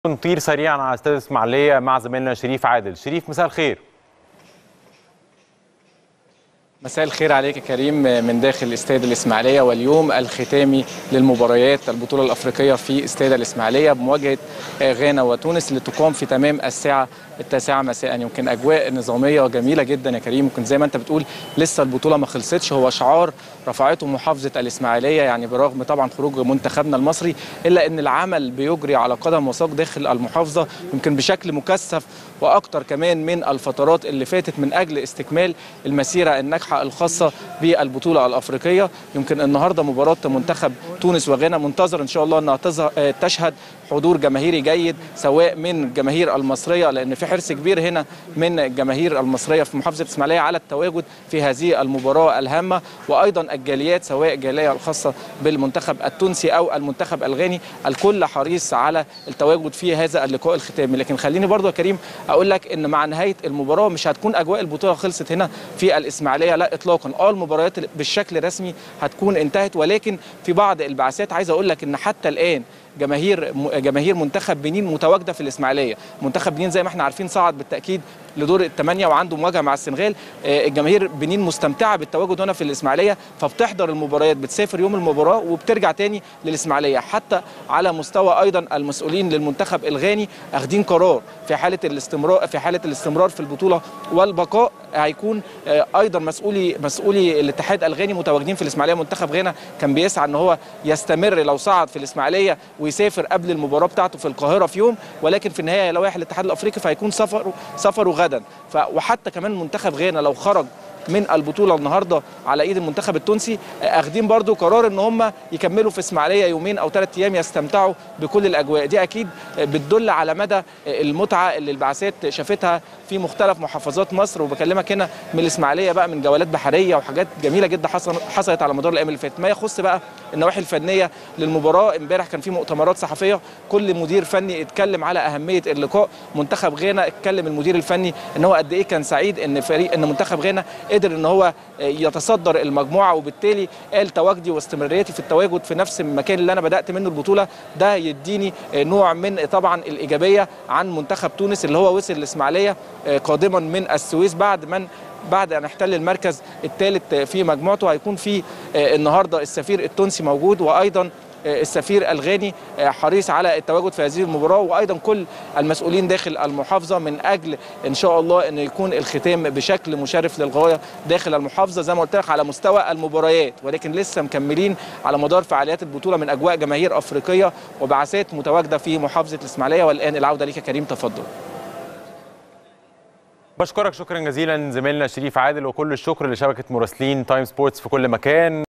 نطير سريعا على استاد الاسماعيليه مع زميلنا شريف عادل شريف مساء الخير مساء الخير عليك يا كريم من داخل استاد الإسماعيلية واليوم الختامي للمباريات البطولة الأفريقية في استاد الإسماعيلية بمواجهة غانا وتونس اللي تقام في تمام الساعة التاسعة مساء يمكن أجواء نظامية جميلة جدا يا كريم يمكن زي ما أنت بتقول لسه البطولة ما خلصتش هو شعار رفعته محافظة الإسماعيلية يعني برغم طبعا خروج منتخبنا المصري إلا أن العمل بيجري على قدم وساق داخل المحافظة يمكن بشكل مكثف وأكتر كمان من الفترات اللي فاتت من أجل استكمال المسيرة الناجحة الخاصة بالبطولة الأفريقية يمكن النهاردة مباراة منتخب تونس وغانا منتظر إن شاء الله أنها تشهد حضور جماهيري جيد سواء من الجماهير المصرية لأن في حرص كبير هنا من الجماهير المصرية في محافظة الإسماعيلية على التواجد في هذه المباراة الهامة وأيضا الجاليات سواء الجالية الخاصة بالمنتخب التونسي أو المنتخب الغاني الكل حريص على التواجد في هذا اللقاء الختامي لكن خليني برضو يا كريم أقول لك أن مع نهاية المباراة مش هتكون أجواء البطولة خلصت هنا في الإسماعيلية لا إطلاقا اه المباريات بالشكل الرسمي هتكون انتهت ولكن في بعض البعثات عايز أقول لك أن حتى الآن جماهير جماهير منتخب بنين متواجده في الاسماعيليه منتخب بنين زي ما احنا عارفين صعد بالتاكيد لدور الثمانيه وعنده مواجهه مع السنغال الجماهير بنين مستمتعه بالتواجد هنا في الاسماعيليه فبتحضر المباريات بتسافر يوم المباراه وبترجع تاني للاسماعيليه حتى على مستوى ايضا المسؤولين للمنتخب الغاني اخذين قرار في حاله الاستمرار في حاله الاستمرار في البطوله والبقاء هيكون ايضا مسؤولي مسؤولي الاتحاد الغاني متواجدين في الاسماعيليه منتخب غانا كان بيسعى ان هو يستمر لو صعد في الاسماعيليه ويسافر قبل المباراه بتاعته في القاهره في يوم ولكن في النهايه لوائح الاتحاد الافريقي فهيكون سفره سفره غدا وحتى كمان منتخب غانا لو خرج من البطوله النهارده على ايد المنتخب التونسي اخدين برضو قرار ان هم يكملوا في اسماعيليه يومين او ثلاث ايام يستمتعوا بكل الاجواء دي اكيد بتدل على مدى المتعه اللي البعثات شافتها في مختلف محافظات مصر وبكلمك هنا من الاسماعيليه بقى من جولات بحريه وحاجات جميله جدا حصلت على مدار الايام اللي فاتت ما يخص بقى النواحي الفنيه للمباراه امبارح كان في مؤتمرات صحفيه كل مدير فني اتكلم على اهميه اللقاء منتخب غانا اتكلم المدير الفني ان هو قد ايه كان سعيد ان فريق ان منتخب غانا قدر ان هو يتصدر المجموعه وبالتالي قال تواجدي واستمراريتي في التواجد في نفس المكان اللي انا بدات منه البطوله ده يديني نوع من طبعا الايجابيه عن منتخب تونس اللي هو وصل الاسماعيليه قادما من السويس بعد من بعد ان احتل المركز الثالث في مجموعته هيكون في النهارده السفير التونسي موجود وايضا السفير الغاني حريص على التواجد في هذه المباراه وايضا كل المسؤولين داخل المحافظه من اجل ان شاء الله ان يكون الختام بشكل مشرف للغايه داخل المحافظه زي ما قلت لك على مستوى المباريات ولكن لسه مكملين على مدار فعاليات البطوله من اجواء جماهير افريقيه وبعثات متواجده في محافظه الاسماعيليه والان العوده ليك يا كريم تفضل بشكرك شكرا جزيلا زميلنا شريف عادل وكل الشكر لشبكه مراسلين تايم سبورتس في كل مكان